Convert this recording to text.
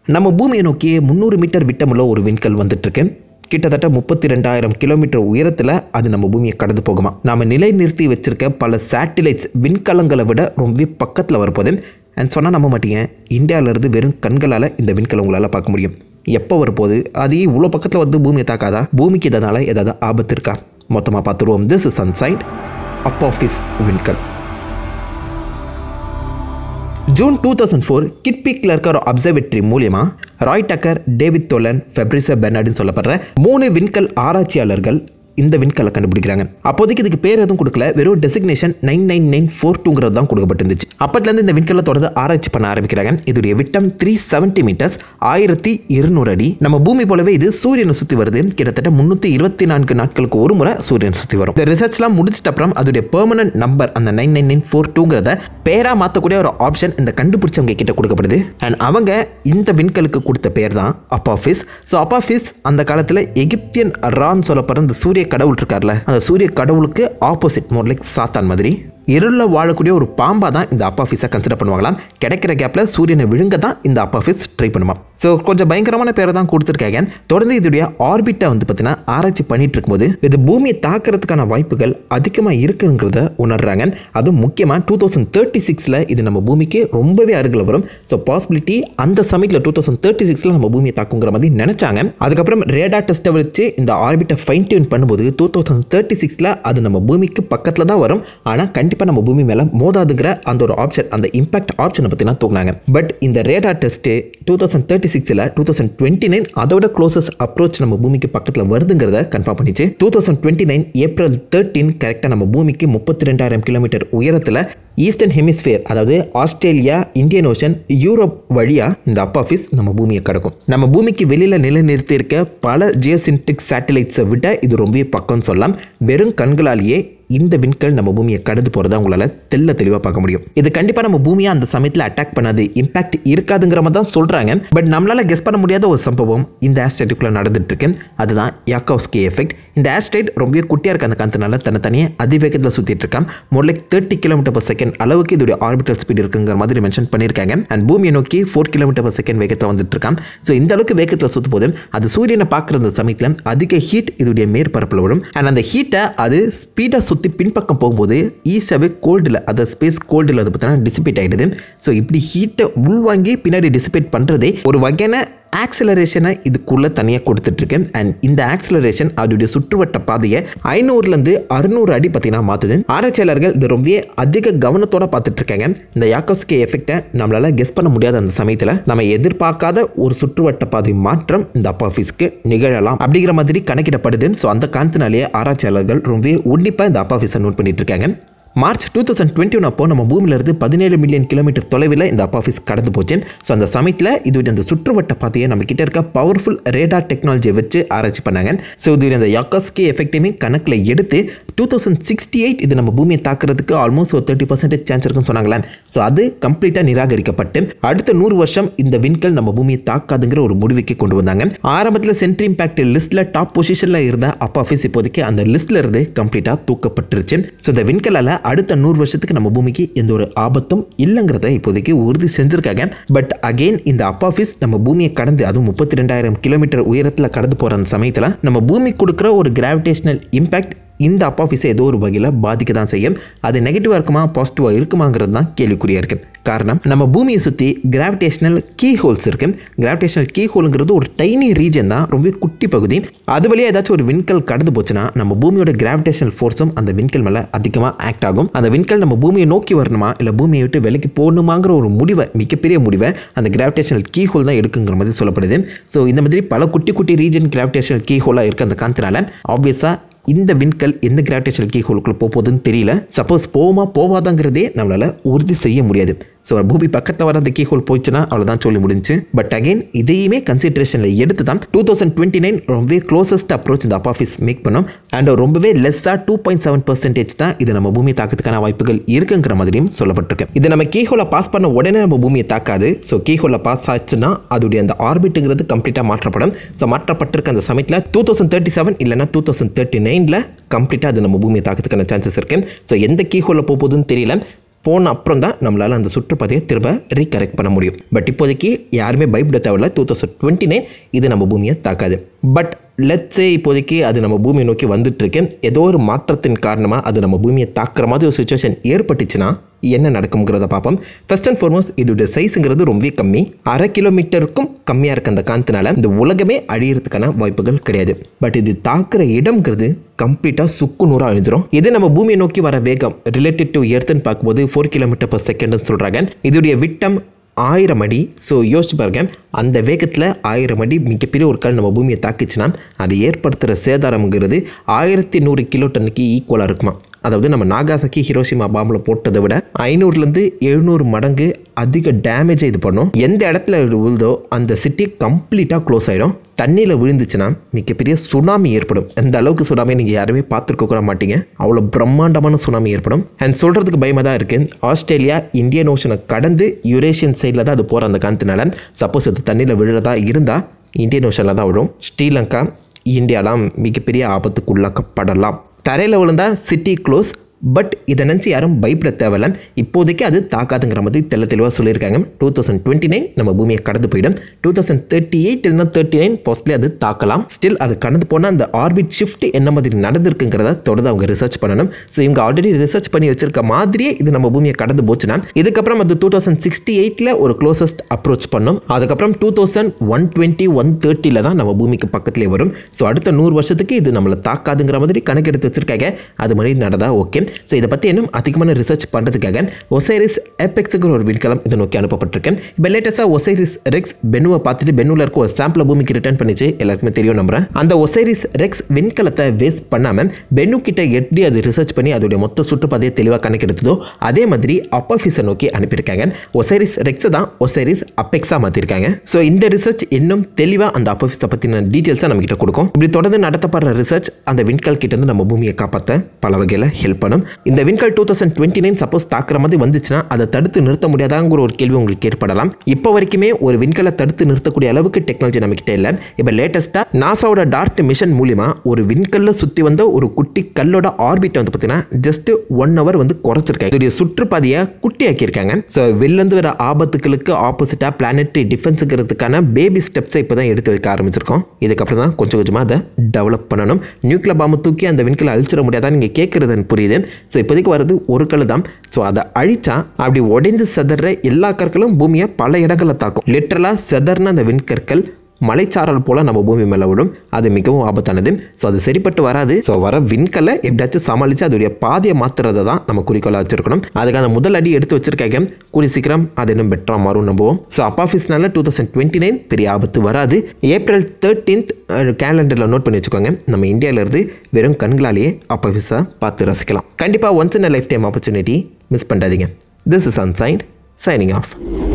நம்ம பூமியை நோக்கி முந்நூறு மீட்டர் விட்டமுள்ள ஒரு விண்கல் வந்துட்டு இருக்கு கிட்டத்தட்ட முப்பத்தி ரெண்டாயிரம் கிலோமீட்டர் உயரத்தில் அது நம்ம பூமியை கடந்து போகுமா நாம நிலை நிறுத்தி வச்சிருக்க பல சேட்டிலைட்ஸ் விண்கலங்களை விட ரொம்ப பக்கத்தில் வரப்போகுது அண்ட் சொன்னால் நம்ப மாட்டீங்க இந்தியாவிலேருந்து வெறும் கண்களால் இந்த விண்கலம் உங்களால் பார்க்க முடியும் எப்போ வரப்போகுது அது இவ்வளோ பக்கத்தில் வந்து பூமியை தாக்காதா பூமிக்கு இதனால் ஏதாவது ஆபத்து இருக்கா மொத்தமாக பார்த்துருவோம் திஸ் இஸ் சன்சைட் அப் ஆஃபீஸ் விண்கல் ஜூன் டூ தௌசண்ட் ஃபோர் கிட்பிக்கில் இருக்க ஒரு அப்சர்வேட்டரி மூலியமா ராய் டக்கர் டேவிட் தோலன் ஃபெப்ரிசா பெர்னார்டுன்னு சொல்லப்படுற மூணு விண்கல் ஆராய்ச்சியாளர்கள் இந்த விண்கலை கண்டுபிடிக்கிறாங்க அப்போதைக்கு இதுக்கு பேர் எதுவும் கொடுக்கல வெறும் designation nine nine nine four டூங்கிறது தான் கொடுக்கப்பட்டிருந்துச்சு அப்பத்துலேருந்து இந்த விண்கலை தொடர்ந்து ஆராய்ச்சி பண்ண ஆரம்பிக்கிறாங்க இதோடைய விட்டம் த்ரீ செவன்ட்டி மீட்டர்ஸ் ஆயிரத்தி இருநூறு அடி நம்ம பூமி போலவே இது சூரியனை சுற்றி வருது கிட்டத்தட்ட முந்நூற்றி இருபத்தி நான்கு நாட்களுக்கு ஒரு முறை சூரியனை சுற்றி வரும் இந்த ரிசர்ச்லாம் முடிச்சிட்ட அப்புறம் அதோடைய பெர்மனன்ட் நம்பர் அந்த நைன் நைன் நைன் ஃபோர் டூங்கிறத பேராக மாற்றக்கூடிய ஒரு ஆப்ஷன் இந்த கண்டுபிடிச்சவங்க கிட்ட கொடுக்கப்படுது அண்ட் அவங்க இந்த விண்கலுக்கு கொடுத்த பேர் தான் அப்பாஃபிஸ் ஸோ அப்பாஃபிஸ் அந்த காலத்தில் எகிப்தியன் ரான்னு சொல்லப்படுற இந்த சூரிய கடவுள் இருக்கார்ல அந்த சூரிய கடவுளுக்கு ஆப்போசிட் மோர் லைக் சாத்தான் மாதிரி இருளில் வாழக்கூடிய ஒரு பாம்பாக தான் இந்த அப்பாஃபீஸை கன்சிடர் பண்ணுவாங்களாம் கிடைக்கிற கேப்பில் சூரியனை விழுங்க தான் இந்த அப்பாஃபீஸ் ட்ரை பண்ணுமா ஸோ கொஞ்சம் பயங்கரமான பேரை தான் கொடுத்துருக்காங்க தொடர்ந்து இதோடைய ஆர்பிட்டை வந்து பார்த்தீங்கன்னா ஆராய்ச்சி பண்ணிட்டு இருக்கும்போது இது பூமியை தாக்குறதுக்கான வாய்ப்புகள் அதிகமாக இருக்குங்கிறத உணர்றாங்க அதுவும் முக்கியமாக டூ தௌசண்ட் தேர்ட்டி சிக்ஸில் இது நம்ம பூமிக்கு ரொம்பவே அருகில் வரும் ஸோ பாசிபிலிட்டி அந்த சமயத்தில் டூ தௌசண்ட் தேர்ட்டி சிக்ஸில் நம்ம பூமியை தாக்குங்கிற மாதிரி நினச்சாங்க அதுக்கப்புறம் ரேடா டெஸ்ட்டை வச்சு இந்த ஆர்பிட்டை ஃபைன் டியூன் பண்ணும்போது டூ தௌசண்ட் தேர்ட்டி சிக்ஸில் அது நம்ம பூமிக்கு பக்கத்தில் தான் வரும் ஆனால் கண்டிப்பாக நம்ம பூமி மேலே மோதாதுங்கிற அந்த ஒரு ஆப்ஷன் அந்த இம்பாக்ட் ஆப்ஷனை பற்றி தான் தூங்கினாங்க பட் இந்த radar test two thousand thirty சிக்ஸில் டூ தௌசண்ட் டுவெண்ட்டி நைன் அதோட க்ளோசஸ்ட் அப்ரோச் நம்ம பூமிக்கு பக்கத்தில் வருதுங்கிறத கன்ஃபார்ம் பண்ணிச்சு two thousand twenty nine April thirteen கரெக்டாக நம்ம பூமிக்கு முப்பத்தி ரெண்டாயிரம் கிலோமீட்டர் உயரத்தில் ஈஸ்டர்ன் ஹெமிஸ்பியர் அதாவது ஆஸ்திரேலியா இந்தியன் ஓஷன் யூரோப் வழியாக இந்த அப்பாஃபீஸ் நம்ம பூமியை கிடக்கும் நம்ம பூமிக்கு வெளியில் நிலைநிறுத்தி இருக்க பல ஜியோசின்டிக் சேட்டலைட்ஸை விட இது ரொம்பவே பக்கம்னு சொல்லலாம் வெறும் கண்களாலேயே இந்த விண்கல் நம்ம பூமியை கடந்து போகிறத உங்களால் தெல்ல தெளிவாக பார்க்க முடியும் இது கண்டிப்பாக நம்ம பூமியை அந்த சமயத்தில் அட்டாக் பண்ணாது இம்பாக்ட் இருக்காதுங்கிற மாதிரி தான் சொல்கிறாங்க பட் நம்மளால் கெஸ் பண்ண முடியாத ஒரு சம்பவம் இந்த ஆஸ்ட்ரைட்டுக்குள்ளே நடந்துட்டு இருக்கு அதுதான் யாக்கோஸ்கி எஃபெக்ட் இந்த ஆஸ்ட்ரைட் ரொம்ப குட்டியாக இருக்க அந்த காந்தனால தனித்தனியே அதிவேகத்தில் சுற்றிட்டு இருக்கான் more like thirty kilometre per second அளவுக்கு இதோடைய ஆர்பிட்டல் ஸ்பீட் இருக்குங்கிற மாதிரி மென்ஷன் பண்ணியிருக்காங்க அண்ட் பூமியை நோக்கி ஃபோர் கிலோமீட்டர் பர் செகண்ட் வேகத்தில் வந்துட்டு இருக்கான் ஸோ இந்த அளவுக்கு வேகத்தில் சுற்றும் போது அது சூரியனை பார்க்குற அந்த சமயத்தில் அதிக ஹீட் இதோடைய மேற்பரப்பில் விடும் அண்ட் அந்த ஹீட்டை அது ஸ்பீடாக சுற்றி பின்பக்கம் போகும்போது ஈஸியாகவே கோல்டில் அதை ஸ்பேஸ் கோல்டில் அது பார்த்தீங்கன்னா டிசிபேட் ஆகிடுது ஸோ இப்படி ஹீட்டை உள்வாங்கி பின்னாடி டிசிபேட் பண்ணுறதே ஒரு வகையான ஆக்சிலரேஷனை இதுக்குள்ளே தனியாக கொடுத்துட்ருக்கேன் அண்ட் இந்த ஆக்சிலரேஷன் அதோடைய சுற்றுவட்ட பாதையை ஐநூறுலேருந்து அறுநூறு அடி பார்த்தீங்கன்னா மாற்றுது ஆராய்ச்சியாளர்கள் இது ரொம்பவே அதிக கவனத்தோட பார்த்துட்டு இருக்காங்க இந்த யாக்கோஸ்கே எஃபெக்டை நம்மளால் கெஸ் பண்ண முடியாத அந்த சமயத்தில் நம்ம எதிர்பார்க்காத ஒரு சுற்றுவட்ட பாதை மாற்றம் இந்த அப்பாஃபீஸ்க்கு நிகழலாம் அப்படிங்கிற மாதிரி கணக்கிடப்படுது ஸோ அந்த காரணத்தினாலேயே ஆராய்ச்சியாளர்கள் ரொம்பவே உன்னிப்பாக இந்த அப்பாஃபீஸை நோட் பண்ணிட்டு இருக்காங்க March two thousand twenty one அப்போ நம்ம பூமியிலிருந்து பதினேழு மில்லியன் கிலோமீட்டர் தொலைவில் இந்த அப்பாஃபீஸ் கடந்து போச்சு ஸோ அந்த சமயத்தில் இது அந்த சுற்றுவட்ட பாதையை நம்ம கிட்ட இருக்க பவர்ஃபுல் ரேடார் டெக்னாலஜியை வச்சு ஆராய்ச்சி பண்ணாங்க ஸோ இது அந்த யாக்காஸ்கே எஃபெக்டையுமே கணக்கில் எடுத்து டூ தௌசண்ட் சிக்ஸ்டி எயிட் இது நம்ம பூமியை தாக்குறதுக்கு ஆல்மோஸ்ட் ஒரு தேர்ட்டி பர்சன்டேஜ் சான்ஸ் இருக்குன்னு சொன்னாங்களே ஸோ அது கம்ப்ளீட்டாக நிராகரிக்கப்பட்டு அடுத்த நூறு வருஷம் இந்த விண்கல் நம்ம பூமியை தாக்காதுங்கிற ஒரு முடிவுக்கு கொண்டு வந்தாங்க ஆரம்பத்தில் சென்ட்ரி இம்பாக்ட் லிஸ்ட்டில் டாப் பொசிஷனில் இருந்த அப்பாஃபீஸ் இப்போதைக்கு அந்த லிஸ்ட்ல இருந்து கம்ப்ளீட்டாக தூக்கப்பட்டுருச்சு ஸோ இந்த விண்கலால் அடுத்த நூறு வருஷத்துக்கு நம்ம பூமிக்கு எந்த ஒரு ஆபத்தும் இல்லைங்கிறத இப்போதைக்கு உறுதி செஞ்சுருக்காங்க பட் அகெயின் இந்த அப்பாஃபீஸ் நம்ம பூமியை கடந்து அதுவும் முப்பத்தி ரெண்டாயிரம் கிலோமீட்டர் உயரத்தில் கடந்து போகிற அந்த சமயத்தில் நம்ம பூமி கொடுக்குற ஒரு கிராவிடேஷனல் இம்பாக்ட் இந்த அப்பாஃபீஸை ஏதோ ஒரு வகையில் பாதிக்க தான் செய்யும் அது நெகட்டிவாக இருக்குமா பாசிட்டிவாக இருக்குமாங்கிறது தான் கேள்விக்குறியாக இருக்குது காரணம் நம்ம பூமியை சுற்றி கிராவிடேஷனல் கீ ஹோல்ஸ் இருக்கு கிராவிடேஷனல் கீ ஹோலுங்கிறது ஒரு டைனி ரீஜன் தான் ரொம்ப குட்டி பகுதி அது வழியாக ஏதாச்சும் ஒரு விண்கல் கடந்து போச்சுன்னா நம்ம பூமியோட கிராவிடேஷனல் ஃபோர்ஸும் அந்த விண்கல் மேலே அதிகமாக ஆக்ட் ஆகும் அந்த விண்கல் நம்ம பூமியை நோக்கி வரணுமா இல்லை பூமியை விட்டு விலைக்கு போகணுமாங்கிற ஒரு முடிவை மிகப்பெரிய முடிவை அந்த கிராவிடேஷனல் கீ ஹோல் தான் எடுக்குங்கிற மாதிரி சொல்லப்படுது ஸோ இந்த மாதிரி பல குட்டி குட்டி ரீஜன் கிராவிடேஷனல் கீ ஹோலாக இருக்க அந்த காந்தனால ஆப்வியஸாக இந்த விண்கல் எந்த கிராவிடேஷனல் கீ ஹோலுக்குள்ள போக போகுதுன்னு தெரியல சப்போஸ் போகுமா போவாதாங்கிறதே நம்மளால் உறுதி செய்ய முடியாது ஸோ பூமி பக்கத்தில் வர அந்த கீ ஹோல் போயிடுச்சுன்னா அவ்வளோதான் சொல்லி முடிஞ்சு பட் அகைன் இதையுமே கன்சிடரேஷனில் எடுத்து தான் டூ தௌசண்ட் டுவெண்ட்டி நைன் ரொம்பவே க்ளோசஸ்ட் அப்ரோச் இந்த அப்பாஃபீஸ் மேக் பண்ணோம் அண்ட் ரொம்பவே லெஸ் தான் டூ பாயிண்ட் செவன் பர்சன்டேஜ் தான் இது நம்ம பூமி தாக்கத்துக்கான வாய்ப்புகள் இருக்குங்கிற மாதிரியும் சொல்லப்பட்டிருக்கு இது நம்ம கீ ஹோலை பாஸ் பண்ண உடனே நம்ம பூமியை தாக்காது ஸோ கீ ஹோலில் பாஸ் ஆச்சுன்னா அதோடைய அந்த ஆர்பிட்டுங்கிறது கம்ப்ளீட்டாக மாற்றப்படும் ஸோ மாற்றப்பட்டிருக்க அந்த சமயத்தில் டூ தௌசண்ட் தேர்ட்டி செவன் இல்லைனா டூ தௌசண்ட் தேர்ட்டி நைனில் கம்ப்ளீட்டாக அது நம்ம பூமியை தாக்கத்துக்கான சான்சஸ் இருக்கு ஸோ எந்த கீ ஹோலில் போகுதுன்னு தெரியல போன அப்புறம் தான் நம்மளால் அந்த சுற்றுப்பாதையை திரும்ப ரீகரெக்ட் பண்ண முடியும் பட் இப்போதைக்கு யாருமே பயப்பட தேவையில்ல டூ தௌசண்ட் டுவெண்ட்டி நைன் இது நம்ம பூமியை தாக்காது பட் லெட்ஸே இப்போதைக்கு அது நம்ம பூமியை நோக்கி வந்துட்டு இருக்கு ஏதோ ஒரு மாற்றத்தின் காரணமாக அது நம்ம பூமியை தாக்குற மாதிரி ஒரு சுச்சுவேஷன் ஏற்பட்டுச்சுன்னா என்ன நடக்குங்கிறத பார்ப்போம் ஃபர்ஸ்ட் அண்ட் ஃபார்மோஸ்ட் இதோட சைஸுங்கிறது ரொம்ப கம்மி அரை கிலோமீட்டருக்கும் கம்மியாக இருக்க அந்த காந்தனால இந்த உலகமே அழியறதுக்கான வாய்ப்புகள் கிடையாது பட் இது தாக்குற இடம்ங்கிறது கம்ப்ளீட்டாக சுக்கு நூறாக அழிஞ்சிரும் இது நம்ம பூமியை நோக்கி வர வேகம் ரிலேட்டட் டு எர்த்துன்னு பார்க்கும்போது ஃபோர் கிலோமீட்டர் பர் செகண்ட்னு சொல்கிறாங்க இதோடைய விட்டம் ஆயிரம் அடி ஸோ யோசிச்சு பாருங்க அந்த வேகத்தில் ஆயிரம் அடி மிகப்பெரிய ஒரு கல் நம்ம பூமியை தாக்குச்சுன்னா அது ஏற்படுத்துகிற சேதாரம்ங்கிறது ஆயிரத்தி நூறு கிலோ டன்னுக்கு ஈக்குவலாக இருக்குமா அதாவது நம்ம நாகாசக்கி ஹிரோஷிமா பாம்பில் போட்டதை விட ஐநூறுலேருந்து எழுநூறு மடங்கு அதிக டேமேஜை இது பண்ணும் எந்த இடத்துல இது விழுதோ அந்த சிட்டி கம்ப்ளீட்டாக க்ளோஸ் ஆகிடும் தண்ணியில் விழுந்துச்சுன்னா மிகப்பெரிய சுனாமி ஏற்படும் எந்த அளவுக்கு சுனாமி நீங்கள் யாருமே பார்த்துருக்க கூட மாட்டீங்க அவ்வளோ பிரம்மாண்டமான சுனாமி ஏற்படும் அண்ட் சொல்கிறதுக்கு பயமாக தான் இருக்குது ஆஸ்திரேலியா இந்தியன் ஓஷனை கடந்து யூரேஷியன் சைடில் தான் அது போகிற அந்த காந்தனால சப்போஸ் அது தண்ணியில் விழுறதா இருந்தால் இந்தியன் ஓஷனில் தான் விழும் ஸ்ரீலங்கா இந்தியாலாம் மிகப்பெரிய ஆபத்துக்குள்ளாக்கப்படலாம் தரையில் விழுந்தா சிட்டி க்ளோஸ் பட் இதை நினச்சி யாரும் பயப்பட தேவையில்ல இப்போதைக்கு அது தாக்காதுங்கிற மாதிரி தெள்ள தெளிவாக சொல்லியிருக்காங்க டூ தௌசண்ட் டுவெண்ட்டி நைன் நம்ம பூமியை கடந்து போயிடும் டூ தௌசண்ட் தேர்ட்டி எயிட் இல்லைனா தேர்ட்டி நைன் பாசிபிளி அது தாக்கலாம் ஸ்டில் அது கடந்து போனால் அந்த ஆர்பிட் ஷிஃப்ட் என்ன மாதிரி நடந்திருக்குங்கிறத தொடர்ந்து அவங்க ரிசர்ச் பண்ணணும் ஸோ இவங்க ஆல்ரெடி ரிசர்ச் பண்ணி வச்சிருக்க மாதிரியே இது நம்ம பூமியை கடந்து போச்சுன்னா இதுக்கப்புறம் அது டூ தௌசண்ட் சிக்ஸ்டி எயிட்டில் ஒரு க்ளோசஸ்ட் அப்ரோச் பண்ணும் அதுக்கப்புறம் two thousand one twenty one தேர்ட்டியில் தான் நம்ம பூமிக்கு பக்கத்துலேயே வரும் ஸோ அடுத்த நூறு வருஷத்துக்கு இது நம்மளை தாக்காதுங்கிற மாதிரி கணக்கெடுத்து வச்சிருக்காங்க அது மாதிரி நடந்தா ஓகே ஸோ இதை பற்றி இன்னும் அதிகமான ரிசர்ச் பண்ணுறதுக்காக ஒசைரிஸ் எபெக்ஸுங்கிற ஒரு விண்கலம் இதை நோக்கி அனுப்பப்பட்டிருக்கேன் இப்போ லேட்டஸ்ட்டாக ஒசைரிஸ் ரெக்ஸ் பெனுவை பார்த்துட்டு பெனுவில் இருக்க ஒரு சாம்பிளை பூமிக்கு ரிட்டர்ன் பண்ணிச்சு எல்லாருக்குமே தெரியும் நம்புறேன் அந்த ஒசைரிஸ் ரெக்ஸ் விண்கலத்தை வேஸ்ட் பண்ணாமல் பெனு கிட்ட எப்படி அது ரிசர்ச் பண்ணி அதோடைய மொத்த சுற்றுப்பாதையை தெளிவாக கணக்கெடுத்ததோ அதே மாதிரி அப்போஃபிஸை நோக்கி அனுப்பியிருக்காங்க ஒசைரிஸ் ரெக்ஸை தான் ஒசைரிஸ் அப்பெக்ஸாக மாற்றிருக்காங்க ஸோ இந்த ரிசர்ச் இன்னும் தெளிவாக அந்த அப்போஃபிஸை பற்றின டீட்டெயில்ஸை நம்ம கிட்ட கொடுக்கும் இப்படி தொடர்ந்து நடத்தப்படுற ரிசர்ச் அந்த விண்கல் கிட்ட இருந்து நம்ம பூமியை காப்பாற்ற பல வகையில் ஹெல்ப் பண்ணும் இந்த விண்கல் two thousand twenty nine suppose தாக்குற மாதிரி வந்துச்சுன்னா அதை தடுத்து நிறுத்த முடியாதாங்கிற ஒரு கேள்வி உங்களுக்கு ஏற்படலாம் இப்போ வரைக்குமே ஒரு விண்கலை தடுத்து நிறுத்தக்கூடிய அளவுக்கு டெக்னாலஜி நம்மகிட்ட இல்லை இப்போ லேட்டஸ்ட்டாக நாசாவோட டார்ட் மிஷன் மூலிமா ஒரு விண்கல்ல சுற்றி வந்த ஒரு குட்டி கல்லோட ஆர்பிட்டை வந்து பார்த்தீங்கன்னா ஜஸ்ட் ஒன் ஹவர் வந்து குறைச்சிருக்காங்க இதோடைய சுற்றுப்பாதையை குட்டியாக்கியிருக்காங்க ஸோ வெளிலேருந்து வர ஆபத்துகளுக்கு ஆப்போசிட்டாக பிளானட்டரி டிஃபென்ஸுங்கிறதுக்கான பேபி ஸ்டெப்ஸை இப்போ தான் எடுத்து வைக்க ஆரம்பிச்சிருக்கோம் இதுக்கப்புறம் தான் கொஞ்சம் கொஞ்சமாக அதை டெவலப் பண்ணணும் நியூக்ளியர் பாம்பு தூக்கி அந்த விண்கலை அழிச்சிட முடியாதான் நீங்கள் கேட்குறது எனக்கு புரியுது ஸோ இப்போதைக்கு வர்றது ஒரு கல் தான் ஸோ அதை அழிச்சா அப்படி உடைந்து செதற எல்லா கற்களும் பூமியை பல இடங்களில் தாக்கும் லிட்டரலாக செதறின அந்த விண்கற்கள் மலைச்சாரல் போல் நம்ம பூமி மேலே விடும் அது மிகவும் ஆபத்தானது ஸோ அது சரிப்பட்டு வராது ஸோ வர விண்கலை எப்படியாச்சும் சமாளித்து அதோடைய பாதையை மாற்றுறதை தான் நம்ம குறிக்கோளாக வச்சிருக்கணும் அதுக்கான முதல் அடி எடுத்து வச்சிருக்காங்க கூடி சீக்கிரம் அது இன்னும் பெட்டராக மாறும் நம்புவோம் ஸோ அப்பாஃபீஸ்னால டூ தௌசண்ட் டுவெண்ட்டி நைன் பெரிய ஆபத்து வராது ஏப்ரல் தேர்ட்டீன்த் கேலண்டரில் நோட் பண்ணி வச்சுக்கோங்க நம்ம இந்தியாவிலேருந்து வெறும் கண்களாலேயே அப்பாஃபீஸை பார்த்து ரசிக்கலாம் கண்டிப்பாக once in lifetime opportunity miss பண்ணாதீங்க this is ancient signing of